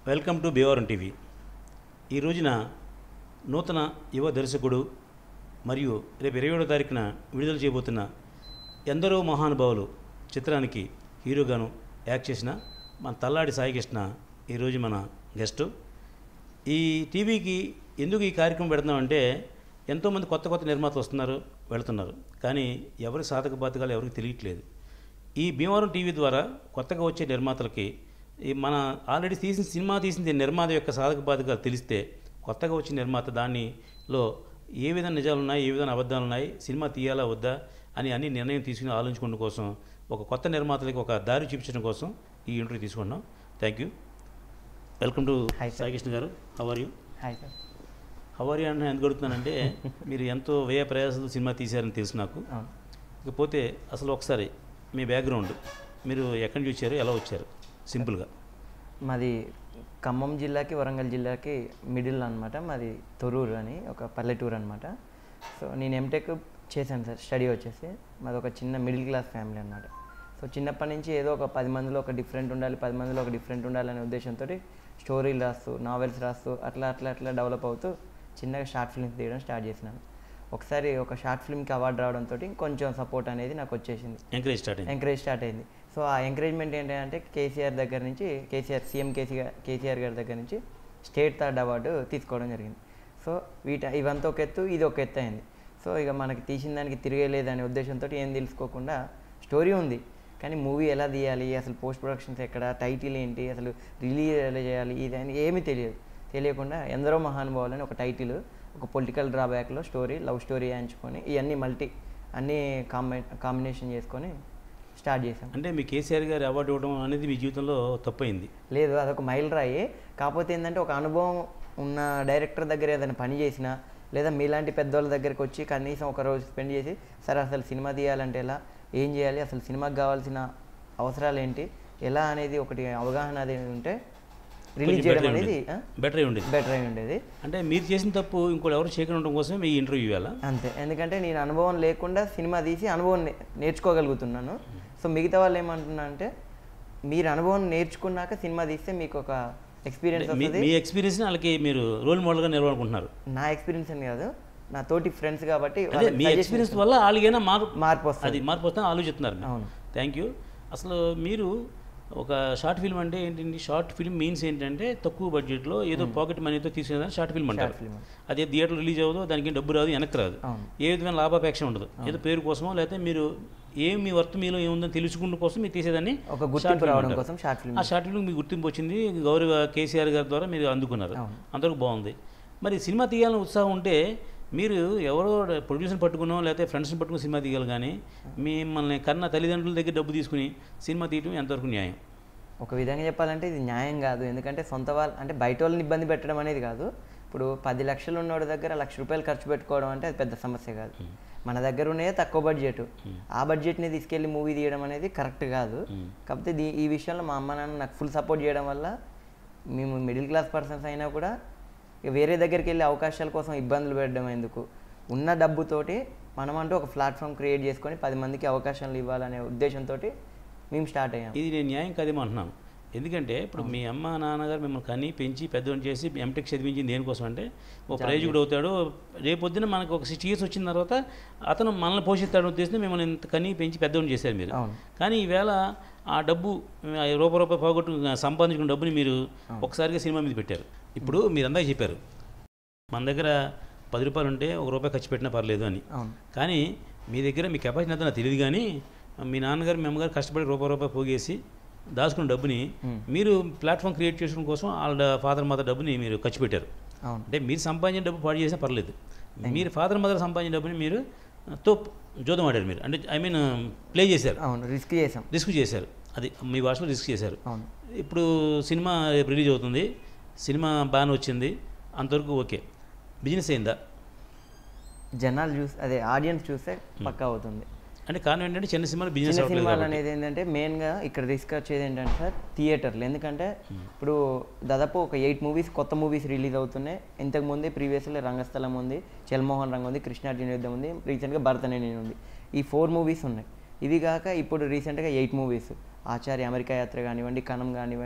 Welcome to భీవరం TV ఈ రోజున నూతన యువ దర్శకుడు మరియు రేపు ఇరవై ఏడో తారీఖున విడుదల చేయబోతున్న ఎందరో మహానుభావులు చిత్రానికి హీరోగాను యాక్ట్ చేసిన మన తల్లాడి సాయికృష్ణ ఈరోజు మన గెస్టు ఈ టీవీకి ఎందుకు ఈ కార్యక్రమం పెడుతున్నామంటే ఎంతోమంది కొత్త కొత్త నిర్మాతలు వస్తున్నారు వెళుతున్నారు కానీ ఎవరి సాధక బాధకాలు ఎవరికి తెలియట్లేదు ఈ భీమవరం టీవీ ద్వారా కొత్తగా వచ్చే నిర్మాతలకి ఈ మన ఆల్రెడీ తీసిన సినిమా తీసిన నిర్మాత యొక్క సాధక బాధకాలు తెలిస్తే కొత్తగా వచ్చిన నిర్మాత దానిలో ఏ విధంగా నిజాలు ఉన్నాయి ఏ విధంగా అబద్ధాలు ఉన్నాయి సినిమా తీయాలా వద్దా అని అన్ని నిర్ణయం తీసుకుని ఆలోచించుకోవడం కోసం ఒక కొత్త నిర్మాతలకి ఒక దారి చూపించడం కోసం ఈ ఇంటర్వ్యూ తీసుకున్నాం thank you welcome to Hi, sir. Saikrishna garu how are you hi sir how are you అంటే ఎందుకు అడుగుతున్నానంటే మీరు ఎంతో వ్యయ ప్రయాసాలు సినిమా తీశారని తెలుసు నాకు అవును ఇకపోతే అసలు ఒకసారి మీ బ్యాక్గ్రౌండ్ మీరు ఎక్కడి నుంచి వచ్చారు ఎలా వచ్చారు సింపుల్గా మాది ఖమ్మం జిల్లాకి వరంగల్ జిల్లాకి మిడిల్ అనమాట మాది తొరూరు అని ఒక పల్లెటూరు అనమాట సో నేను ఎంటెక్ చేశాను సార్ స్టడీ వచ్చేసి మాది ఒక చిన్న మిడిల్ క్లాస్ ఫ్యామిలీ అనమాట సో చిన్నప్పటి నుంచి ఏదో ఒక పది మందిలో ఒక డిఫరెంట్ ఉండాలి పది మందిలో ఒక డిఫరెంట్ ఉండాలనే ఉద్దేశంతో స్టోరీలు రాస్తూ నావెల్స్ రాస్తూ అట్లా అట్లా అట్లా డెవలప్ అవుతూ చిన్నగా షార్ట్ ఫిల్మ్స్ తీయడం స్టార్ట్ చేసినాను ఒకసారి ఒక షార్ట్ ఫిల్మ్కి అవార్డు రావడంతో కొంచెం సపోర్ట్ అనేది నాకు వచ్చేసింది ఎంకరేజ్ స్టార్ట్ అయింది ఎంకరేజ్ స్టార్ట్ అయింది సో ఆ ఎంకరేజ్మెంట్ ఏంటంటే కేసీఆర్ దగ్గర నుంచి కేసీఆర్ సీఎం కేసీఆర్ కేసీఆర్ గారి దగ్గర నుంచి స్టేట్ థర్డ్ అవార్డు తీసుకోవడం జరిగింది సో వీట ఇవంతా ఒక ఎత్తు ఇది ఒక ఎత్తు అయింది సో ఇక మనకి తీసిన దానికి తిరగలేదనే ఉద్దేశంతో ఏం తెలుసుకోకుండా స్టోరీ ఉంది కానీ మూవీ ఎలా తీయాలి అసలు పోస్ట్ ప్రొడక్షన్స్ ఎక్కడ టైటిల్ ఏంటి అసలు రిలీజ్ ఎలా చేయాలి ఇది అని ఏమీ తెలియదు తెలియకుండా ఎందరో మహానుభావులని ఒక టైటిల్ ఒక పొలిటికల్ డ్రాబ్యాక్లో స్టోరీ లవ్ స్టోరీ ఎంచుకొని ఇవన్నీ మల్టీ అన్నీ కాంబై కాంబినేషన్ చేసుకొని స్టార్ట్ చేసాం అంటే మీ కేసీఆర్ గారు అవార్డు ఇవ్వడం అనేది మీ జీవితంలో తప్పైంది లేదు అదొక మైల్ రాయి కాకపోతే ఏంటంటే ఒక అనుభవం ఉన్న డైరెక్టర్ దగ్గర ఏదైనా పని చేసినా లేదా మీలాంటి పెద్దోళ్ళ దగ్గరికి వచ్చి కనీసం ఒక రోజు స్పెండ్ చేసి సరే అసలు సినిమా తీయాలంటే ఎలా ఏం చేయాలి అసలు సినిమాకి కావాల్సిన అవసరాలు ఏంటి ఎలా అనేది ఒకటి అవగాహన అనేది ఉంటే రిలీజ్ చేయడం అనేది బెటర్ అయి ఉండేది బెటర్ అయి ఉండేది అంటే మీరు చేసిన తప్పు ఇంకోటి ఎవరు చేయకుండా ఉండడం కోసం మీ ఇంటర్వ్యూ ఇవ్వాలా అంతే ఎందుకంటే నేను అనుభవం లేకుండా సినిమా తీసి అనుభవం నే- నేర్చుకోగలుగుతున్నాను సో మిగతా వాళ్ళు ఏమంటున్నా అంటే మీరు అనుభవం నేర్చుకున్నాక సినిమా తీస్తే మీకు ఒక ఎక్స్పీరియన్స్ మీ వస్తుంది మీ ఎక్స్పీరియన్స్ వాళ్ళకి మీరు రోల్ మోడల్గా నిలవాలనుకుంటున్నారు నా ఎక్స్పీరియన్స్ అని కాదు నా తోటి ఫ్రెండ్స్ కాబట్టి అదే వాళ్ళకి మీ suggestion ఎక్స్పీరియన్స్ వల్ల వాళ్ళకైనా మార్పు మార్పు వస్తుంది అది మార్పు వస్తుందని ఆలోచిస్తున్నారు అవును. థ్యాంక్ యూ అసలు మీరు ఒక షార్ట్ ఫిల్మ్ అంటే ఏంటండి షార్ట్ ఫిల్మ్ మీన్స్ ఏంటంటే తక్కువ బడ్జెట్లో ఏదో పాకెట్ మనీతో తీసుకునేదాన్ని షార్ట్ ఫిల్మ్ అంటారు film. అదే థియేటర్ రిలీజ్ అవ్వదు దానికి డబ్బు రాదు వెనక్కి రాదు అవును. ఏ విధమైన లాభాపేక్ష ఉండదు ఏదో పేరు కోసమో లేకపోతే మీరు ఏం మీ వర్త్ మీలో ఏముందని తెలుసుకుంటూ కోసం మీరు తీసేదాన్ని ఒక short గుర్తింపు film రావడం అంటారు. కోసం షార్ట్ ఫిల్మ్ ఆ షార్ట్ ఫిల్మ్ మీకు గుర్తింపు వచ్చింది గౌరవ కేసీఆర్ గారి ద్వారా మీరు అందుకున్నారు అవును. అంతవరకు బాగుంది మరి సినిమా తీయాలని ఉత్సాహం ఉంటే మీరు ఎవరో ప్రొడ్యూసర్ని పట్టుకునో లేకపోతే ఫ్రెండ్స్ని పట్టుకుని సినిమా తీయాలి కానీ మిమ్మల్ని కన్న తల్లిదండ్రుల దగ్గర డబ్బు తీసుకుని సినిమా తీయడం ఎంతవరకు న్యాయం ఒక విధంగా చెప్పాలంటే ఇది న్యాయం కాదు ఎందుకంటే సొంత వాళ్ళు అంటే బయట వాళ్ళని ఇబ్బంది పెట్టడం అనేది కాదు ఇప్పుడు పది లక్షలు ఉన్నోడి దగ్గర లక్ష రూపాయలు ఖర్చు పెట్టుకోవడం అంటే అది పెద్ద సమస్య కాదు మన దగ్గర ఉన్నదే తక్కువ బడ్జెట్ ఆ బడ్జెట్ని తీసుకెళ్ళి మూవీ తీయడం అనేది కరెక్ట్ కాదు కాకపోతే దీ ఈ విషయంలో మా అమ్మ నాన్న నాకు ఫుల్ సపోర్ట్ చేయడం వల్ల మేము మిడిల్ క్లాస్ పర్సన్స్ అయినా కూడా ఇక వేరే దగ్గరికి వెళ్ళి అవకాశాల కోసం ఇబ్బందులు పెట్టడం ఎందుకు ఉన్న డబ్బుతోటి మనమంటూ ఒక ప్లాట్ఫామ్ క్రియేట్ చేసుకొని పది మందికి అవకాశాలు ఇవ్వాలనే ఉద్దేశంతో మేము స్టార్ట్ అయ్యాం ఇది నేను న్యాయం కాదేమో అంటున్నాను ఎందుకంటే ఇప్పుడు మీ అమ్మ నాన్నగారు మిమ్మల్ని కని పెంచి పెద్దోని చేసి ఎంటెక్ చదివించింది దేనికోసం అంటే ఓ ప్రయోజకుడు అవుతాడు రేపొద్దున మనకు ఒక సిక్స్ ఇయర్స్ వచ్చిన తర్వాత అతను మనల్ని పోషిస్తాడు ఉద్దేశం మిమ్మల్ని ఇంత కని పెంచి పెద్దోని చేశారు మీరు అవును. కానీ ఈవేళ ఆ డబ్బు ఆ రూప రూపాయి పోగొట్టు సంపాదించుకున్న డబ్బుని మీరు ఒకసారిగా సినిమా మీద పెట్టారు ఇప్పుడు మీరు అందాక చెప్పారు మన దగ్గర పది రూపాయలు ఉంటే ఒక రూపాయి ఖర్చు పెట్టినా పర్లేదు అని అవును కానీ మీ దగ్గర మీ కెపాసిటీ అంతా నాకు తెలియదు కానీ మీ నాన్నగారు మీ అమ్మగారు కష్టపడి రూపాయి రూపాయి పోగేసి దాచుకున్న డబ్బుని మీరు ప్లాట్ఫామ్ క్రియేట్ చేసుకోవడం కోసం వాళ్ళ ఫాదర్ మదర్ డబ్బుని మీరు ఖర్చు పెట్టారు అవును అంటే మీరు సంపాదించిన డబ్బు పాడు చేసినా పర్లేదు మీరు ఫాదర్ మదర్ సంపాదించిన డబ్బుని మీరు తో జోదం ఆడారు మీరు అంటే ఐ మీన్ ప్లే చేశారు అవును రిస్క్ చేసాం రిస్క్ చేశారు అది మీ భాషలో రిస్క్ చేశారు అవును ఇప్పుడు సినిమా రేపు రిలీజ్ అవుతుంది సినిమా బాగానే వచ్చింది అంతవరకు ఓకే బిజినెస్ అయిందా జనాలు చూసి అదే ఆడియన్స్ చూస్తే పక్కా అవుతుంది అంటే కారణం ఏంటంటే చిన్న సినిమాలు బిజినెస్ చిన్న అవ్వట్లేదు సినిమాలు కాబట్టి. అనేది ఏంటంటే మెయిన్గా ఇక్కడ రిస్క్ వచ్చేది ఏంటంటే సార్ థియేటర్లు ఎందుకంటే ఇప్పుడు దాదాపు ఒక ఎయిట్ మూవీస్ కొత్త మూవీస్ రిలీజ్ అవుతున్నాయి ఇంతకు ముందే ప్రీవియస్లో రంగస్థలం ఉంది చల్మోహన్ రంగం ఉంది కృష్ణార్జున యుద్ధం ఉంది రీసెంట్గా భరతనేని ఉంది ఈ ఫోర్ మూవీస్ ఉన్నాయి ఇవి కాక ఇప్పుడు రీసెంట్గా ఎయిట్ మూవీస్ ఆచార్య అమెరికా యాత్ర కానివ్వండి కణం కానివ్వండి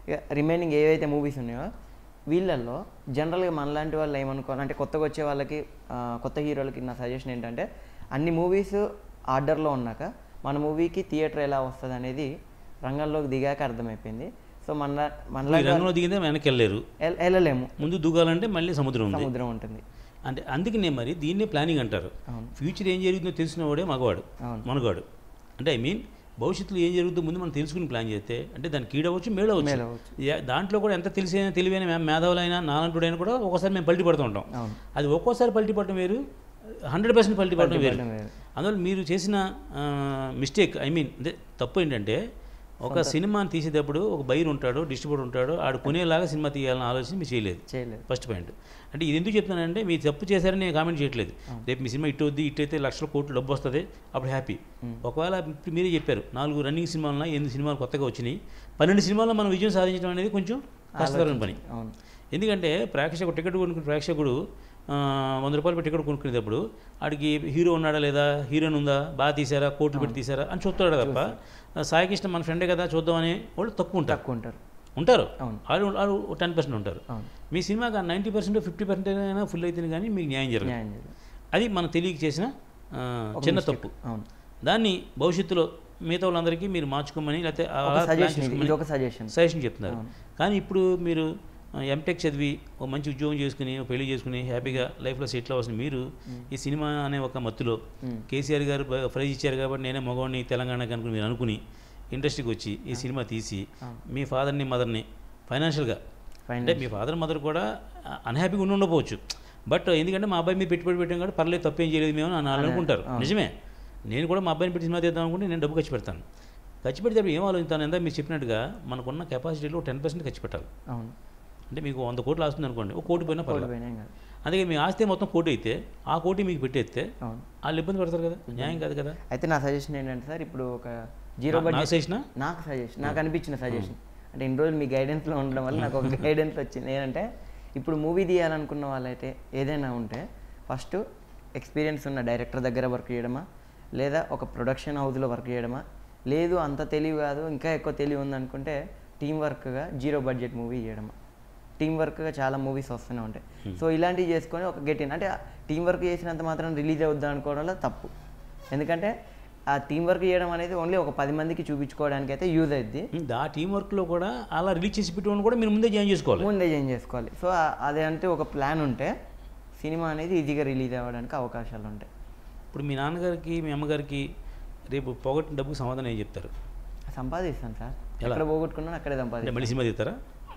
ఇక రిమైనింగ్ ఏవైతే మూవీస్ ఉన్నాయో వీళ్ళల్లో జనరల్గా మనలాంటి వాళ్ళు ఏమనుకోవాలి అంటే కొత్తగా వచ్చే వాళ్ళకి ఆ, కొత్త హీరోలకి నా సజెషన్ ఏంటంటే అన్ని మూవీస్ ఆర్డర్లో ఉన్నాక మన మూవీకి థియేటర్ ఎలా వస్తుంది అనేది రంగంలోకి దిగాక అర్థమైపోయింది సో మన ఈ మనలాంటి వాళ్ళు రంగంలో దిగితే వెనక్కి వెళ్ళలేరు ఎల్- వెళ్ళలేము ముందు దూకాలంటే మళ్ళీ సముద్రం ఉంది సముద్రం ఉంటుంది అంటే అందుకనే మరి దీన్నే ప్లానింగ్ అంటారు అవును. ఫ్యూచర్ ఏం జరుగుతుందో తెలిసిన వాడే మగవాడు అవును. మనగాడు అంటే ఐ మీన్ భవిష్యత్తులో ఏం జరుగుతుందో ముందు మనం తెలుసుకుని ప్లాన్ చేస్తే అంటే దానికి కీడవచ్చు మేడవచ్చు మేలవచ్చు. యా- దాంట్లో కూడా ఎంత తెలిసిన తెలివైన మే- మేధావులైనా నాలంటుడైనా కూడా ఒక్కోసారి మేము పల్టీ పడుతూ ఉంటాం అవును అది ఒక్కోసారి పల్టీ పడటం వేరు హండ్రెడ్ పర్సెంట్ పల్టీ పడటం వేరు పడటం వేరు. అందువల్ల మీరు చేసిన మిస్టేక్ ఐ మీన్ అదే తప్పు ఏంటంటే ఒక సినిమాని తీసేటప్పుడు ఒక బైర్ ఉంటాడు డిస్ట్రిబ్యూటర్ ఉంటాడు ఆడు కొనేలాగా సినిమా తీయాలని ఆలోచన మీరు చేయలేదు చేయలేదు ఫస్ట్ పాయింట్ అంటే ఇది ఎందుకు చెప్తున్నానంటే మీరు తప్పు చేశారని నేను కామెంట్ చేయట్లేదు రేపు మీ సినిమా ఇటు వద్ది ఇటు అయితే లక్షల కోట్లు డబ్బు వస్తుంది అప్పుడు హ్యాపీ ఒకవేళ ఇప్పుడు మీరే చెప్పారు నాలుగు రన్నింగ్ సినిమాలు ఎనిమిది సినిమాలు కొత్తగా వచ్చినాయి పన్నెండు సినిమాల్లో మనం విజయం సాధించడం అనేది కొంచెం కష్టతరమైన పని అవును ఎందుకంటే ప్రేక్షకుడు టికెట్ కొనుక్కునే ప్రేక్షకుడు ఆ, వంద రూపాయలు పెట్టి టికెట్ కొనుక్కునేటప్పుడు ఆడికి హీరో ఉన్నాడా లేదా హీరోయిన్ ఉందా బాగా తీసారా కోట్లు పెట్టి తీసారా అని చూస్తాడు తప్ప సాయి కృష్ణ మన ఫ్రెండే కదా చూద్దామని వాళ్ళు తక్కువ ఉంటారు తక్కువ ఉంటారు ఉంటారు అవును. వాళ్ళు వాళ్ళు టెన్ పర్సెంట్ ఉంటారు అవును మీ సినిమాకి నైంటీ పర్సెంట్ ఫిఫ్టీ పర్సెంట్ అయినా ఫుల్ అవుతుంది కానీ మీకు న్యాయం జరగదు న్యాయం చేయలేదు అది మనం తెలియక చేసిన ఆ, చిన్న తప్పు అవును దాన్ని భవిష్యత్తులో మిగతా వాళ్ళందరికీ మీరు మార్చుకోమని లేకపోతే ఒక అలా plan సజెషన్ చేసుకోమని ఇది ఒక సజెషన్ సజెషన్ చెప్తున్నారు కానీ ఇప్పుడు మీరు ఎంటెక్ చదివి ఒక మంచి ఉద్యోగం చేసుకుని ఒక పెళ్లి చేసుకుని హ్యాపీగా లైఫ్లో సెటిల్ అవ్వాల్సిన మీరు ఈ సినిమా అనే ఒక మత్తులో కేసీఆర్ గారు బ- ప్రైజ్ ఇచ్చారు కాబట్టి నేనే మగవాడిని తెలంగాణకి అనుకుని మీరు అనుకుని ఇండస్ట్రీకి వచ్చి ఈ సినిమా తీసి మీ ఫాదర్ని మదర్ని ఫైనాన్షియల్గా ఫైన్ అంటే మీ ఫాదర్ మదర్ కూడా అన్హ్యాపీగా ఉండి ఉండకపోవచ్చు బట్ ఎందుకంటే మా అబ్బాయి మీద పెట్టుబడి పెట్టాం కాబట్టి పర్లేదు తప్పేం చేయలేదు మేము అని వాళ్ళు అనుకుంటారు నిజమే నేను కూడా మా అబ్బాయిని పెట్టి సినిమా తీద్దాం అనుకుంటే నేను డబ్బు ఖర్చు పెడతాను ఖర్చు పెడితే ఏం ఆలోచిస్తాను ఎంత మీరు చెప్పినట్టుగా మనకున్న కెపాసిటీలో టెన్ పర్సెంట్ ఖర్చు పెట్టాలి అవును అంటే మీకు వంద కోట్లు ఆస్తుంది అనుకోండి ఒక కోటి పోయినా పర్లేదు పోయినాం కాదు అందుకే మీ ఆస్తి మొత్తం కోటి అయితే ఆ కోటి మీకు పెట్టేస్తే అవును వాళ్ళు ఇబ్బంది పడతారు కదా న్యాయం కాదు కదా అయితే నా సజెషన్ ఏంటంటే సార్ ఇప్పుడు ఒక జీరో నా బడ్జెట్ చేసిన నాకు సజెషన్ నాకు అనిపించిన సజెషన్ అంటే ఇన్ని రోజులు మీ గైడెన్స్లో ఉండడం వల్ల నాకు ఒక గైడెన్స్ వచ్చింది ఏంటంటే ఇప్పుడు మూవీ తీయాలనుకున్న వాళ్ళైతే ఏదైనా ఉంటే ఫస్ట్ ఎక్స్పీరియన్స్ ఉన్న డైరెక్టర్ దగ్గర వర్క్ చేయడమా లేదా ఒక ప్రొడక్షన్ హౌస్లో వర్క్ చేయడమా లేదు అంత తెలివి కాదు ఇంకా ఎక్కువ తెలివి ఉందనుకుంటే టీం వర్క్గా జీరో బడ్జెట్ మూవీ చేయడమా టీం వర్క్గా చాలా మూవీస్ వస్తూనే ఉంటాయి సో ఇలాంటివి చేసుకొని ఒక గెట్ ఇన్ అంటే టీం వర్క్ చేసినంత మాత్రం రిలీజ్ అవుద్దాం అనుకోవడంలో తప్పు ఎందుకంటే ఆ టీం వర్క్ చేయడం అనేది ఓన్లీ ఒక పది మందికి చూపించుకోవడానికి అయితే యూజ్ అవుద్ది ఆ టీం వర్క్లో కూడా అలా రిలీజ్ చేసి పెట్టుకుని కూడా మీరు ముందే జాయిన్ చేసుకోవాలి ముందే చేంజ్ చేసుకోవాలి సో ఆ- అదే అంటే ఒక ప్లాన్ ఉంటే సినిమా అనేది ఈజీగా రిలీజ్ అవ్వడానికి అవకాశాలు ఉంటాయి ఇప్పుడు మీ నాన్నగారికి మీ అమ్మగారికి రేపు పోగొట్టిన డబ్బుకి సమాధానం ఏం చెప్తారు సంపాదిస్తాను సార్ ఎలా? ఎక్కడ పోగొట్టుకున్నాను అక్కడే అంటే సంపాదిస్తాను మళ్ళీ సినిమా తీస్తారా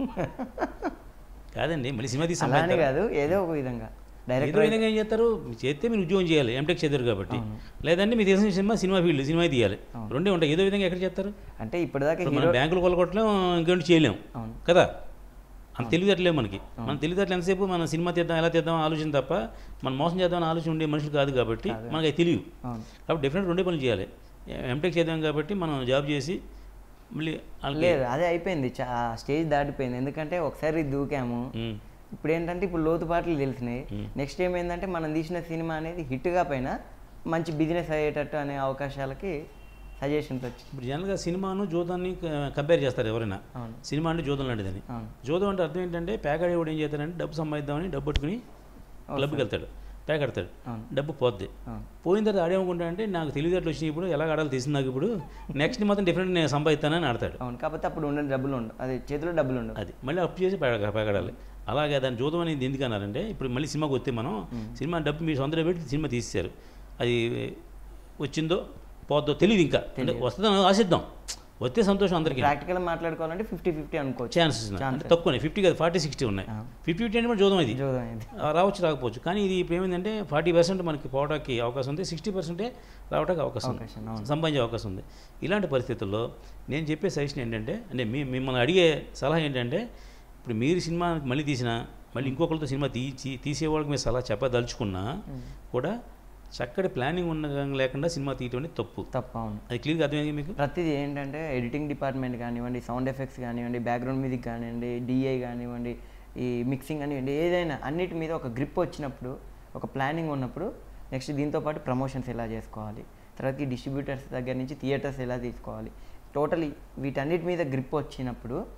కాదండి మళ్ళీ సినిమా తీసి అలానే సంపాదిస్తారా? కాదు ఏదో ఒక విధంగా ఏదో డైరెక్టర్ విధంగా ఏం చేస్తారు మీరు చేస్తే మీరు ఉద్యోగం చేయాలి ఎంటెక్ చదివారు కాబట్టి లేదంటే మీరు తెలిసిన సినిమా సినిమా ఫీల్డ్ సినిమా తీయాలి రెండే ఉంటాయి ఏదో విధంగా ఎక్కడ చేస్తారు అంటే ఇప్పటిదాకా ఇప్పుడు హీరో మనం బ్యాంకులు కొలగొట్టలేం ఇంకేంటి చేయలేం అవును కదా అంత తెలివితేటలేవు మనకి మన తెలివితేటలు ఎంతసేపు మనం సినిమా తీద్దాం ఎలా తీద్దాం ఆలోచన తప్ప మనం మోసం చేద్దాం అని ఆలోచన ఉండే మనుషులు కాదు కాబట్టి మనకి అది తెలియదు అవును కాబట్టి డెఫినెట్ రెండే పనులు చేయాలి ఎంటెక్ చేద్దాం కాబట్టి మనం జాబ్ చేసి మళ్ళీ వాళ్ళకి లేదు అదే అయిపోయింది చా స్టేజ్ దాటిపోయింది ఎందుకంటే ఒకసారి దూకాము ఉమ్, ఇప్పుడు ఏంటంటే ఇప్పుడు లోతుపాట్లు తెలిసినాయి మ్మ్. నెక్స్ట్ ఏమైందంటే మనం తీసిన సినిమా అనేది హిట్గా పైన మంచి బిజినెస్ అయ్యేటట్టు అనే అవకాశాలకి సజెషన్స్ వచ్చింది ఇప్పుడు జనరల్గా సినిమాను జూదాన్ని కంపేర్ చేస్తారు ఎవరైనా అవును సినిమా అంటే జూదం లాంటిదని అవును జూదం అంటే అర్థం ఏంటంటే ప్యాకెట్ కూడా ఏం చేస్తాడంటే డబ్బు సంపాదిద్దామని డబ్బు పట్టుకుని క్లబ్కి వెళ్తాడు ప్యాక్ ఆడతాడు అవును డబ్బు పోద్ది అవును పోయిన తర్వాత ఆడేమనుకుంటా అంటే నాకు తెలివితేటలు వచ్చినాయి ఇప్పుడు ఎలా ఆడాలి తెలిసింది నాకు ఇప్పుడు నెక్స్ట్ మాత్రం డిఫరెంట్ నేను సంపాదిస్తానని ఆడతాడు అవును కాకపోతే అప్పుడు ఉండే డబ్బులు ఉండవు అది చేతిలో డబ్బులు ఉండవు అది మళ్ళీ అప్పు చేసి పేక పేకాడాలి అలాగే దాని జూదం అనేది ఎందుకు అన్నారంటే ఇప్పుడు మళ్ళీ సినిమాకి వస్తే మనం సినిమా డబ్బు మీరు సొంత పెట్టి సినిమా తీసేశారు అది వచ్చిందో పోద్దో తెలియదు ఇంకా అంటే వస్తుందని ఆశిద్దాం వస్తే సంతోషం అందరికీ ప్రాక్టికల్ మాట్లాడుకోవాలంటే ఫిఫ్టీ ఫిఫ్టీ అనుకోవచ్చు ఛాన్సెస్ ఉన్నాయి అంటే తక్కువనే ఫిఫ్టీ కాదు ఫార్టీ సిక్స్టీ ఉన్నాయి ఫిఫ్టీ ఫిఫ్టీ అంటే మన జూదం ఇది జోదం అయింది ఆ, రావచ్చు రాకపోవచ్చు కానీ ఇది ఇప్పుడు ఏమైందంటే ఫార్టీ పర్సెంట్ మనకి పోవడానికి అవకాశం ఉంది సిక్స్టీ పర్సెంటే రావడానికి అవకాశం ఉంది అవకాశం, అవును. సంపాదించే అవకాశం ఉంది ఇలాంటి పరిస్థితుల్లో నేను చెప్పే సజెషన్ ఏంటంటే అంటే మీ మిమ్మల్ని అడిగే సలహా ఏంటంటే ఇప్పుడు మీరు సినిమా మళ్ళీ తీసినా మళ్ళీ ఇంకొకరితో సినిమా తీసి తీసే వాళ్ళకి మీరు సలహా చెప్పదలుచుకున్నా కూడా చక్కటి ప్లానింగ్ ఉన్న లేకుండా సినిమా తీయటం అనేది తప్పు తప్ప అవును అది క్లియర్గా అర్థమైంది మీకు ప్రతిదీ ఏంటంటే ఎడిటింగ్ డిపార్ట్మెంట్ కానివ్వండి సౌండ్ ఎఫెక్ట్స్ కానివ్వండి బ్యాక్గ్రౌండ్ మ్యూజిక్ కానివ్వండి డిఐ కానివ్వండి ఈ మిక్సింగ్ కానివ్వండి ఏదైనా అన్నిటి మీద ఒక గ్రిప్ వచ్చినప్పుడు ఒక ప్లానింగ్ ఉన్నప్పుడు నెక్స్ట్ దీంతో పాటు ప్రమోషన్స్ ఎలా చేసుకోవాలి తర్వాత డిస్ట్రిబ్యూటర్స్ దగ్గర నుంచి థియేటర్స్ ఎలా తీసుకోవాలి టోటలీ వీటన్నిటి మీద గ్రిప్ వచ్చినప్పుడు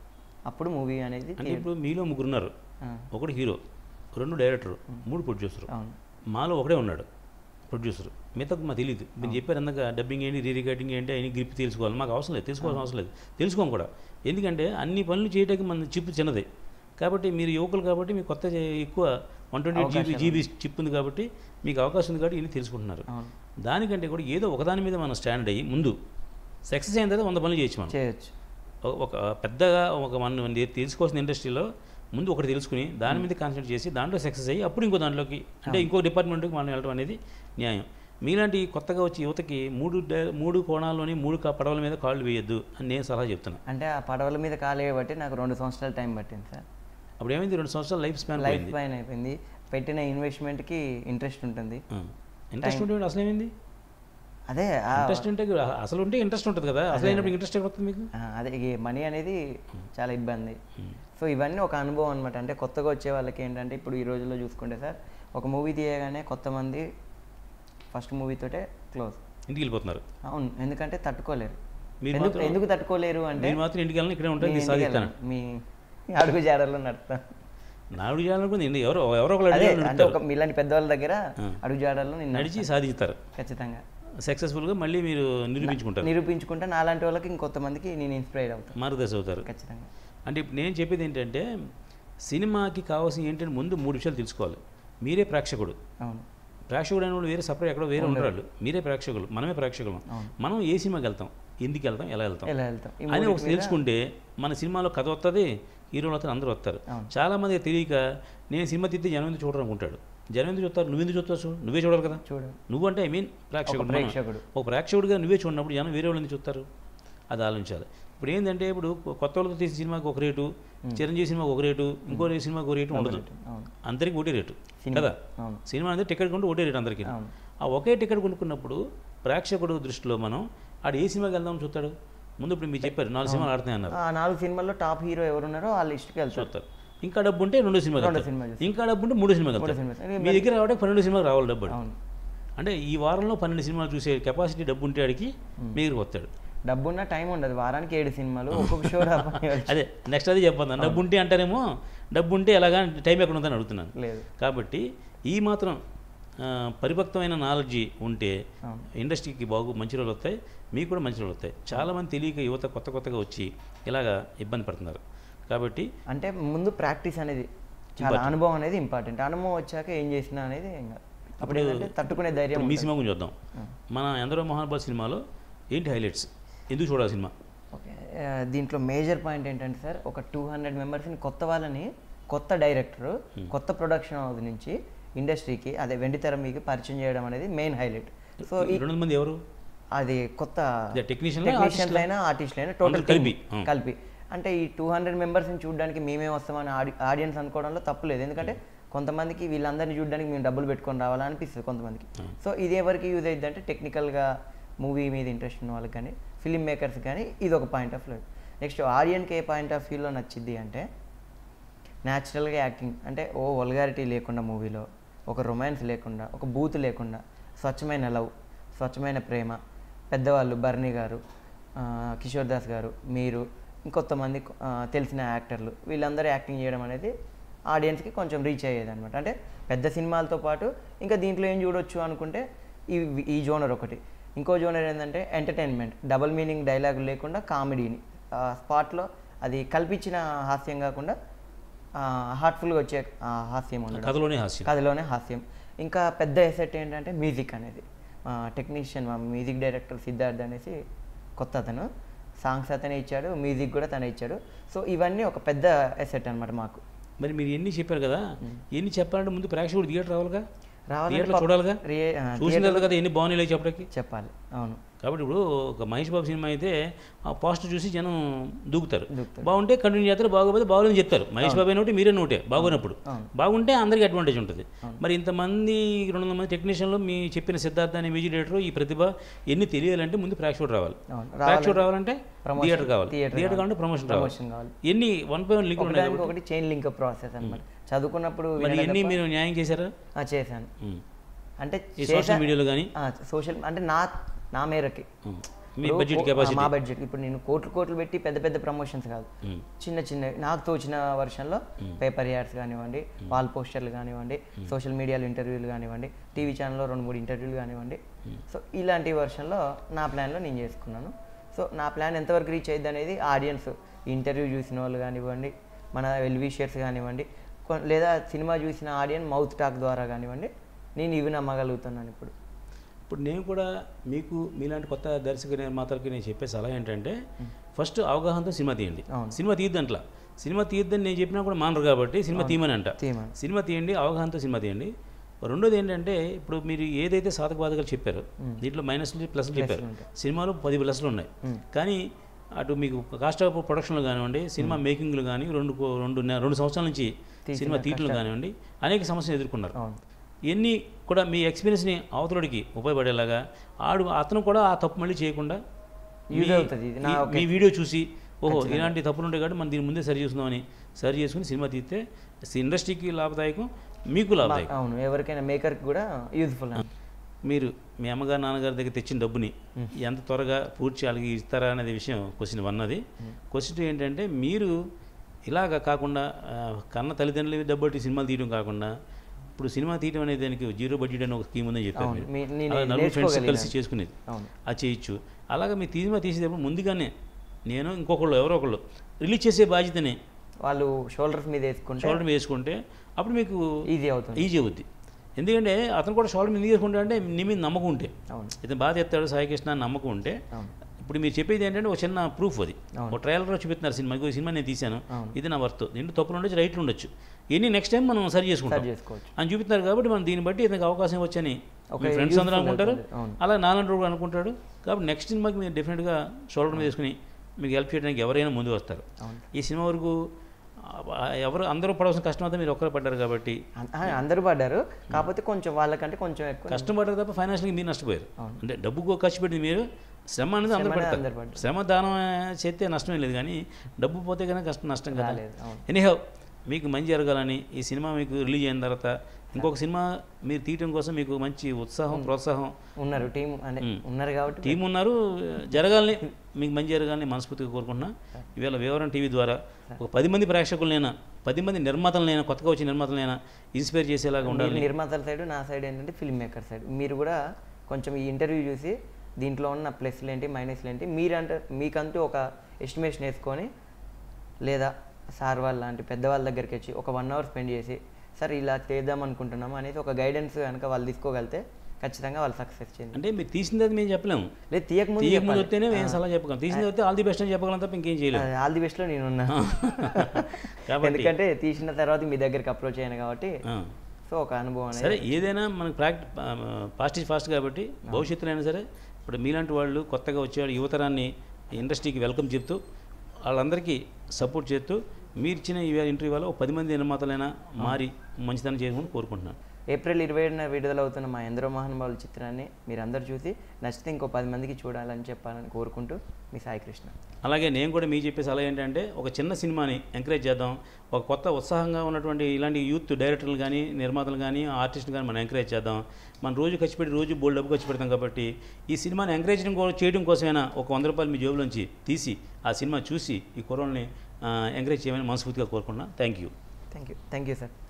అప్పుడు మూవీ అనేది అంటే ఇప్పుడు మీలో ముగ్గురు ఉన్నారు ఆ, ఒకడు హీరో రెండు డైరెక్టర్ మూడు ప్రొడ్యూసర్ అవును మాలో ఒకడే ఉన్నాడు ప్రొడ్యూసర్ మిగతా మాకు తెలియదు మీరు చెప్పారు అందాక డబ్బింగ్ ఏంటి రీ రికార్డింగ్ ఏంటి అని గ్రిప్ తెలుసుకోవాలి మాకు అవసరం లేదు తెలుసుకోవాల్సిన అవసరం లేదు తెలుసుకోం కూడా ఎందుకంటే అన్ని పనులు చేయడానికి మన చిప్ చిన్నది కాబట్టి మీరు యువకులు కాబట్టి మీకు కొత్త చే- ఎక్కువ one twenty eight GB GB chip ఉంది కాబట్టి మీకు అవకాశం ఉంది కాబట్టి ఇన్ని తెలుసుకుంటున్నారు అవును దానికంటే కూడా ఏదో ఒకదాని మీద మనం స్టాండ్ అయ్యి ముందు సక్సెస్ అయిన తర్వాత వంద పనులు చేయొచ్చు మనం చేయొచ్చు ఒక- ఒక పెద్దగా ఒక మనం తెలుసుకోవాల్సిన ఇండస్ట్రీలో ముందు ఒకటి తెలుసుకుని దాని మీద కాన్సన్ట్రేట్ చేసి దాంట్లో సక్సెస్ అయ్యి అప్పుడు ఇంకో దాంట్లోకి అంటే ఇంకో డిపార్ట్మెంట్కి మనం వెళ్ళడం అనేది న్యాయం మీలాంటి కొత్తగా వచ్చే యువతకి మూడు డ- మూడు కోణాల్లోని మూడు కా- పడవల మీద కాళ్ళు వేయొద్దు అని నేను సలహా చెప్తున్నా అంటే ఆ పడవల మీద కాలు బట్టి నాకు రెండు సంవత్సరాలు టైం పట్టింది సార్ అప్పుడు ఏమైంది రెండు సంవత్సరాలు లైఫ్ స్పాన్ లైఫ్ పోయింది పైన అయిపోయింది పెట్టిన ఇన్వెస్ట్మెంట్కి ఇంట్రెస్ట్ ఉంటుంది ఇంట్రెస్ట్ ఉంటే అసలు ఏమైంది అదే ఆ, ఇంట్రెస్ట్ ఉంటే అసలు ఉంటే ఇంట్రెస్ట్ ఉంటుంది కదా అసలు అయినప్పుడు ఇంట్రెస్ట్ ఎక్కడ వస్తుంది మీకు ఆ, అదే ఈ మనీ అనేది చాలా ఇబ్బంది సో ఇవన్నీ ఒక అనుభవం అనమాట అంటే కొత్తగా వచ్చే వాళ్ళకి ఏంటంటే ఇప్పుడు ఈ రోజుల్లో చూసుకుంటే సార్ ఒక మూవీ తీయగానే కొత్త మంది ఫస్ట్ మూవీతోటే క్లోజ్ ఇంటికి వెళ్ళిపోతున్నారు అవును ఎందుకంటే తట్టుకోలేరు మీరు ఎందుకు మాత్రం- ఎందుకు తట్టుకోలేరు అంటే నేను మాత్రం ఇంటికి వెళ్ళిన ఇక్కడే ఉంటాను మీ నేను సాధిస్తాను ఇంటికి మీ మీ అడుగు జాడల్లో నడుపుతాను నాడు చేయాలనుకుంది ఏంటి? ఎవరో ఎవరో ఒకళ్ళు అదే అడిగి అంటే ఒక ఇలాంటి పెద్దవాళ్ళ దగ్గర ఆ. అడుగు జాడల్లో నేను నడిచి సాధిస్తారు ఖచ్చితంగా సక్సెస్ఫుల్గా మళ్ళీ మీరు నిరూపించుకుంటారు నిరూపించుకుంటే నాలాంటి వాళ్ళకి ఇంకొంతమందికి నేను ఇన్స్పైర్ అవుతాను మార్గదర్శి అవుతారు ఖచ్చితంగా అంటే ఇప్పుడు నేను చెప్పేది ఏంటంటే సినిమాకి కావాల్సిన ఏంటంటే ముందు మూడు విషయాలు తెలుసుకోవాలి మీరే ప్రేక్షకుడు అవును ప్రేక్షకుడు అనే వాళ్ళు వేరే సపరేట్ ఎక్కడో వేరే ఉండరు వాళ్ళు మీరే ప్రేక్షకులు మనమే ప్రేక్షకులం మనం ఏ సినిమాకి వెళ్తాం ఎందుకు వెళ్తాం ఎలా వెళ్తాం ఎలా వెళ్తాం ఈ అని మూడిటి ఒకటి తెలుసుకుంటే మన సినిమాలో కథ వస్తుంది హీరోలు వస్తారు అందరూ వస్తారు చాలా మంది తెలియక నేను సినిమా తిత్తి జనం ఎందుకు చూడరు అనుకుంటాడు జనం ఎందుకు చూస్తారు నువ్వెందుకు చూస్తావు చూడు నువ్వే చూడాలి కదా చూడు నువ్వంటే ఐ మీన్ ప్రేక్షకుడు మనం. ప్రేక్షకుడు. ఒక ప్రేక్షకుడిగా నువ్వే చూడనప్పుడు జనం వేరే వాళ్ళు ఎందుకు చూస్తారు అది ఆలోచించాలి ఇప్పుడు ఏంటంటే ఇప్పుడు కొత్త వాళ్ళతో తీసిన సినిమాకి ఒక రేటు చిరంజీవి సినిమాకి ఒక రేటు ఇంకో రే- సినిమాకి ఒక రేటు ఉండదు అవును అందరికీ ఒకటే రేటు కదా అవును సినిమా అనేది టికెట్ కొంటే ఒకటే రేటు అందరికీ అవును. ఆ ఒకే టికెట్ కొనుక్కున్నప్పుడు ప్రేక్షకుడు దృష్టిలో మనం ఆడు ఏ సినిమాకి వెళ్దామని చూస్తాడు ముందు ఇప్పుడు మీరు చెప్పారు నాలుగు సినిమాలు ఆడుతున్నాయి అన్నారు ఆ నాలుగు సినిమాల్లో టాప్ హీరో ఎవరున్నారో వాళ్ళ లిస్ట్కి వెళ్తారు చూస్తారు ఇంకా డబ్బు ఉంటే రెండు సినిమాకి రెండు వెళ్తారు. సినిమాలు ఇంకా డబ్బు ఉంటే మూడు సినిమాకి మూడు వెళ్తారు. సినిమాలు. మీ దగ్గర రావడానికి పన్నెండు సినిమాలు రావాలి డబ్బు అవును అంటే ఈ వారంలో పన్నెండు సినిమాలు చూసే కెపాసిటీ డబ్బు ఉంటే ఆడికి మీ దగ్గరికి వస్తాడు డబ్బున్న టైం ఉండదు వారానికి ఏడు సినిమాలు ఒక్కొక్క షో రాబోయే అదే నెక్స్ట్ అది చెప్పొద్దాం డబ్బు ఉంటే అంటారేమో డబ్బు ఉంటే ఎలాగా టైం ఎక్కడ ఉందని అడుగుతున్నాను లేదు కాబట్టి ఈ మాత్రం ఆ, పరిపక్వమైన నాలెడ్జి ఉంటే అవును. ఇండస్ట్రీకి బాగు మంచి రోజులు వస్తాయి మీకు కూడా మంచి రోజులు వస్తాయి చాలామంది తెలియక యువత కొత్త కొత్తగా వచ్చి ఇలాగా ఇబ్బంది పడుతున్నారు కాబట్టి అంటే ముందు ప్రాక్టీస్ అనేది చాలా అనుభవం అనేది ఇంపార్టెంట్ అనుభవం వచ్చాక ఏం చేసినా అనేది ఏం కాదు అప్పుడు ఏంటంటే తట్టుకునే ధైర్యం ఇప్పుడు మీ సినిమా గురించి చూద్దాం మన ఎందరో మహానుభావ సినిమాలో ఏంటి హైలైట్స్ ఎందుకు చూడాలి సినిమా ఓకే ఆ, దీంట్లో మేజర్ పాయింట్ ఏంటంటే సార్ ఒక టూ హండ్రెడ్ మెంబర్స్ని కొత్త వాళ్ళని కొత్త డైరెక్టర్ కొత్త ప్రొడక్షన్ హౌస్ నుంచి ఇండస్ట్రీకి అదే వెండితెర మీకు పరిచయం చేయడం అనేది మెయిన్ హైలైట్ సో ఈ రెండు వందల మంది ఎవరు అది కొత్త ఇదే technician లా, టెక్నీషియన్స్ అయినా ఆర్టిస్టులు అయినా టోటల్ అందరూ కలిపి, ఆ. కలిపి అంటే ఈ టూ హండ్రెడ్ మెంబర్స్ని చూడడానికి మేమే వస్తామని ఆడి ఆడియన్స్ అనుకోవడంలో తప్పులేదు ఎందుకంటే కొంతమందికి వీళ్ళందరినీ చూడడానికి మేము డబ్బులు పెట్టుకొని రావాలని అనిపిస్తుంది కొంతమందికి సో ఇది ఎవరికి యూజ్ అయ్యింది అంటే టెక్నికల్గా మూవీ మీద ఇంట్రెస్ట్ ఉన్న వాళ్ళకి కానీ ఫిలిం మేకర్స్ కానీ ఇది ఒక పాయింట్ ఆఫ్ వ్యూ నెక్స్ట్ ఆడియన్కి ఏ పాయింట్ ఆఫ్ వ్యూలో నచ్చింది అంటే న్యాచురల్గా యాక్టింగ్ అంటే ఓ వల్గారిటీ లేకుండా మూవీలో ఒక రొమాన్స్ లేకుండా ఒక బూత్ లేకుండా స్వచ్ఛమైన లవ్ స్వచ్ఛమైన ప్రేమ పెద్దవాళ్ళు బర్నీ గారు ఆ, కిషోర్ దాస్ గారు మీరు ఇంకొంతమంది ఆ, తెలిసిన యాక్టర్లు వీళ్ళందరూ యాక్టింగ్ చేయడం అనేది ఆడియన్స్కి కొంచెం రీచ్ అయ్యేది అనమాట అంటే పెద్ద సినిమాలతో పాటు ఇంకా దీంట్లో ఏం చూడొచ్చు అనుకుంటే ఈ ఈ జోనర్ ఒకటి ఇంకో జోనర్ ఏంటంటే ఎంటర్టైన్మెంట్ డబుల్ మీనింగ్ డైలాగ్ లేకుండా కామెడీని స్పాట్లో అది కల్పించిన హాస్యం కాకుండా హార్ట్ఫుల్గా వచ్చే ఆ, హాస్యం ఉండడం కథలోనే హాస్యం కథలోనే హాస్యం ఇంకా పెద్ద ఎసెట్ ఏంటంటే మ్యూజిక్ అనేది టెక్నీషియన్ మా మ్యూజిక్ డైరెక్టర్ సిద్ధార్థ్ అనేసి కొత్త అతను సాంగ్స్ అతనే ఇచ్చాడు మ్యూజిక్ కూడా తనే ఇచ్చాడు సో ఇవన్నీ ఒక పెద్ద ఎసెట్ అనమాట మాకు మరి మీరు ఎన్ని చెప్పారు కదా ఎన్ని చెప్పాలంటే ముందు ప్రేక్షకుడు థియేటర్ రావాలిగా రావాలంటే థియేటర్లో పక్క- చూడాలిగా రియే- ఆ, చూసిన తర్వాత కదా ఎన్ని బాగున్నాయి చెప్పడానికి చెప్పాలి అవును కాబట్టి ఇప్పుడు ఒక మహేష్ బాబు సినిమా అయితే ఆ పోస్టర్ చూసి జనం దూకుతారు దూకుతారు. బాగుంటే కంటిన్యూ చేస్తారు బాగోపోతే బాగోలేదని చెప్తారు మహేష్ బాబు అయినోటి మీరే నోటే బాగున్నప్పుడు బాగుంటే అందరికీ అడ్వాంటేజ్ ఉంటుంది మరి ఇంతమంది రెండు వందల మంది టెక్నీషియన్లు మీ చెప్పిన సిద్ధార్థ అనే మ్యూజిక్ డైరెక్టర్ ఈ ప్రతిభ ఎన్ని తెలియాలంటే ముందు ప్రేక్షకుడు రావాలి అవును. ప్రేక్షకుడు రావాలంటే Promotion, థియేటర్ కావాలి theatre థియేటర్ కావాలంటే ప్రమోషన్ రావాలి ప్రమోషన్ కావాలి ఎన్ని వన్ బై వన్ లింక్ ఉన్నాయి ఒకదానికి ఒకటి చైన్ లింక్ ప్రాసెస్ అనమాట చదువుకున్నప్పుడు మరి వినడం ఎన్ని తప్ప- మీరు న్యాయం చేశారా ఆ, చేశాను ఉమ్. అంటే ఈ సోషల్ మీడియాలో కానీ సోషల్ అంటే నా నా మేరకి మీ ఇప్పుడు బడ్జెట్ కో- కెపాసిటీ మా బడ్జెట్ ఇప్పుడు నేను కోట్లు కోట్లు పెట్టి పెద్ద పెద్ద ప్రమోషన్స్ కాదు మ్మ్. చిన్న చిన్న నాకు తోచిన వర్షన్లో పేపర్ యాడ్స్ కానివ్వండి వాల్ పోస్టర్లు కానివ్వండి సోషల్ మీడియాలో ఇంటర్వ్యూలు కానివ్వండి టీవీ ఛానల్లో రెండు మూడు ఇంటర్వ్యూలు కానివ్వండి సో ఇలాంటి వర్షన్లో నా ప్లాన్లో నేను చేసుకున్నాను సో నా ప్లాన్ ఎంతవరకు రీచ్ అయ్యింది అనేది ఆడియన్స్ ఇంటర్వ్యూ చూసిన వాళ్ళు కానివ్వండి మన వెల్విషియర్స్ కానివ్వండి కొ- లేదా సినిమా చూసిన ఆడియన్స్ మౌత్ టాక్ ద్వారా కానివ్వండి నేను ఇవి నమ్మగలుగుతున్నాను ఇప్పుడు ఇప్పుడు నేను కూడా మీకు మీలాంటి కొత్త దర్శక నిర్మాతలకి నేను చెప్పే సలహా ఏంటంటే ఫస్ట్ అవగాహనతో సినిమా తీయండి అవును. సినిమా తీయద్దంట్లా సినిమా తీయద్దని నేను చెప్పినా కూడా మానరు కాబట్టి సినిమా తీయమని అంట తీయమని. సినిమా తీయండి అవగాహనతో సినిమా తీయండి రెండోది ఏంటంటే ఇప్పుడు మీరు ఏదైతే సాధక బాధకాలు చెప్పారో దీంట్లో మైనస్లు ప్లస్లు చెప్పారు సినిమాలో పది ప్లస్లు ఉన్నాయి కానీ అటు మీకు కాస్ట్ ఆఫ్ ప్రొడక్షన్లు కానివ్వండి సినిమా మేకింగ్లు కానీ రెండు కో- రెండు నె- రెండు సంవత్సరాల నుంచి సినిమా తీయట్లు కానివ్వండి అనేక సమస్యలు ఎదుర్కొన్నారు అవును ఇవన్నీ కూడా మీ ఎక్స్పీరియన్స్ని అవతలడికి ఉపయోగపడేలాగా ఆడు అతను కూడా ఆ తప్పు మళ్ళీ చేయకుండా Use మీ- అవుతుంది ఇది. నా ఈ- ఒక- మీ వీడియో చూసి ఓహో ఇలాంటి తప్పులు ఉంటాయి కాబట్టి మనం దీని ముందే సరి చేసుకుందామని సరి చేసుకుని సినిమా తీస్తే ఇండస్ట్రీకి లాభదాయకం మీకు లాభదాయకం అవును ఎవరికైనా మేకర్కి కూడా యూజ్ఫుల్ మీరు మీ అమ్మగారు నాన్నగారి దగ్గర తెచ్చిన డబ్బుని ఎంత త్వరగా పూర్తి వాళ్ళకి ఇస్తారా అనేది విషయం క్వశ్చన్ వన్ అది క్వశ్చన్ టూ ఏంటంటే మీరు ఇలాగ కాకుండా ఆ, కన్న తల్లిదండ్రులు డబ్బు సినిమాలు తీయడం కాకుండా ఇప్పుడు సినిమా తీయడం అనేది దానికి జీరో బడ్జెట్ అని ఒక స్కీమ్ ఉందని చెప్పారు అవును. మీరు. మీ- నేను అలా నలుగురు ఫ్రెండ్స్ కలిసి నేర్చుకోగలిగాను. చేసుకునేది అవును అది చేయొచ్చు అలాగే మీ సినిమా తీసేటప్పుడు ముందుగానే నేను ఇంకొకళ్ళు ఎవరో ఒకళ్ళు రిలీజ్ చేసే బాధ్యతని వాళ్ళు షోల్డర్స్ మీద వేసుకుంటే షోల్డర్ మీద వేసుకుంటే అప్పుడు మీకు ఈజీ అవుతుంది ఈజీ అవుద్ది ఎందుకంటే అతను కూడా షోల్డర్ మీద తీసుకుంటా అంటే నీ మీద నమ్మకం ఉంటే అవును ఇతను బాగా చెప్తాడు సాయి కృష్ణ అని నమ్మకం ఉంటే అవును ఇప్పుడు మీరు చెప్పేది ఏంటంటే ఒక చిన్న ప్రూఫ్ అది అవును. ఒక ట్రయల్గా చూపిస్తున్నారు సినిమా ఈ సినిమా నేను తీశాను అవును. ఇది నా వర్త్ దీంట్లో తప్పులు ఉండొచ్చు రైట్లు ఉండొచ్చు ఎన్ని నెక్స్ట్ టైం మనం సరి చేసుకుంటాం సరి చేసుకోవచ్చు అని చూపిస్తున్నారు కాబట్టి మనం దీన్ని బట్టి ఇతనికి అవకాశం వచ్చని ఒక మీ ఫ్రెండ్స్ అందరూ useful అనుకుంటారు అవుతుంది. అవును. అలా నాలుగు కూడా అనుకుంటాడు కాబట్టి నెక్స్ట్ సినిమాకి మీరు డెఫినెట్గా షోల్డర్ మీద వేసుకుని మీకు హెల్ప్ చేయడానికి ఎవరైనా ముందు వస్తారు అవును ఈ సినిమా వరకు ఆ, ఎవరు అందరూ పడవలసిన కష్టం అంతా మీరు ఒక్కరే పడ్డారు కాబట్టి అం- ఆ, అందరూ పడ్డారు కాకపోతే కొంచెం వాళ్ళకంటే కొంచెం ఎక్కువ కష్టం పడ్డారు తప్ప ఫైనాన్షియల్గా మీరు నష్టపోయారు అవును. అంటే డబ్బు ఖర్చు పెట్టింది మీరు శ్రమ అనేది అందరూ శ్రమ అనేది పడతారు అందరూ పడతారు. శ్రమ దానం చేస్తే నష్టమే లేదు కానీ డబ్బు పోతే కనుక కష్టం నష్టం కదా రాలేదు అవును ఎనీహౌ మీకు మంచి జరగాలని ఈ సినిమా మీకు రిలీజ్ అయిన తర్వాత ఇంకొక సినిమా మీరు తీయటం కోసం మీకు మంచి ఉత్సాహం ప్రోత్సాహం ఉన్నారు టీం అంటే ఉన్నారు కాబట్టి టీం ఉన్నారు జరగాలని మీకు మంచి జరగాలని మనస్ఫూర్తిగా కోరుకుంటున్నా ఇవాళ వివరణ టీవీ ద్వారా ఒక పది మంది ప్రేక్షకులనైనా పది మంది నిర్మాతలనైనా కొత్తగా వచ్చిన నిర్మాతలనైనా ఇన్స్పైర్ చేసేలాగా ఉండాలి మీరు నిర్మాతల సైడ్ నా సైడ్ ఏంటంటే ఫిల్మ్ మేకర్ సైడ్ మీరు కూడా కొంచెం ఈ ఇంటర్వ్యూ చూసి దీంట్లో ఉన్న ప్లస్లు ఏంటి మైనస్లు ఏంటి మీరంటే మీకంటూ ఒక ఎస్టిమేషన్ వేసుకొని లేదా సార్ వాళ్ళ లాంటి పెద్దవాళ్ళ దగ్గరికి వచ్చి ఒక వన్ అవర్ స్పెండ్ చేసి సార్ ఇలా చేద్దాం అనుకుంటున్నాము అనేది ఒక గైడెన్స్ కనుక వాళ్ళు తీసుకోగలితే ఖచ్చితంగా వాళ్ళు సక్సెస్ చేయండి అంటే మీరు తీసింది అది మేము చెప్పలేము లేదు తీయకముందు తీయకముందు వస్తేనే మేము సలహా చెప్పగలం తీసింది వస్తే ఆల్ ది బెస్ట్ అని చెప్పగలం తప్ప ఇంకేం చేయలేము ఆల్ ది బెస్ట్లో నేను ఉన్నా కాబట్టి ఎందుకంటే తీసిన తర్వాత మీ దగ్గరికి అప్రోచ్ అయ్యాను కాబట్టి ఆ. సో ఒక అనుభవం అనేది సరే ఏదైనా మనకు ప్రాక్టి ఫాస్ట్ ఈజ్ ఫాస్ట్ కాబట్టి భవిష్యత్తులో అయినా సరే ఇప్పుడు మీలాంటి వాళ్ళు కొత్తగా వచ్చేవాళ్ళు యువతరాన్ని ఇండస్ట్రీకి వెల్కమ్ చెప్తూ వాళ్ళందరికీ సపోర్ట్ చేస్తూ మీరు ఇచ్చిన ఈ ఇంటర్వ్యూ వల్ల ఒక పది మంది నిర్మాతలైనా మారి మంచితనం చేసుకుని కోరుకుంటున్నాను ఏప్రిల్ ఇరవై ఏడున విడుదలవుతున్న మా ఎందరో మహానుభావుల చిత్రాన్ని మీరందరూ చూసి నచ్చితే ఇంకో పది మందికి చూడాలని చెప్పాలని కోరుకుంటూ మీ సాయి కృష్ణ అలాగే నేను కూడా మీకు చెప్పే సలహా ఏంటంటే ఒక చిన్న సినిమాని ఎంకరేజ్ చేద్దాం ఒక కొత్త ఉత్సాహంగా ఉన్నటువంటి ఇలాంటి యూత్ డైరెక్టర్లు కానీ నిర్మాతలు కానీ ఆర్టిస్టులు కానీ మనం ఎంకరేజ్ చేద్దాం మనం రోజు ఖర్చు పెట్టి రోజు బోల్డ్ డబ్బు ఖర్చు పెడతాం కాబట్టి ఈ సినిమాని ఎంకరేజ్ చేయడం కోసమైనా ఒక వంద రూపాయలు మీ జేబులోంచి తీసి ఆ సినిమా చూసి ఈ కుర్రోల్ని ఎంకరేజ్ చేయమని మనస్ఫూర్తిగా కోరుకుంటున్నాను thank you thank you thank you sir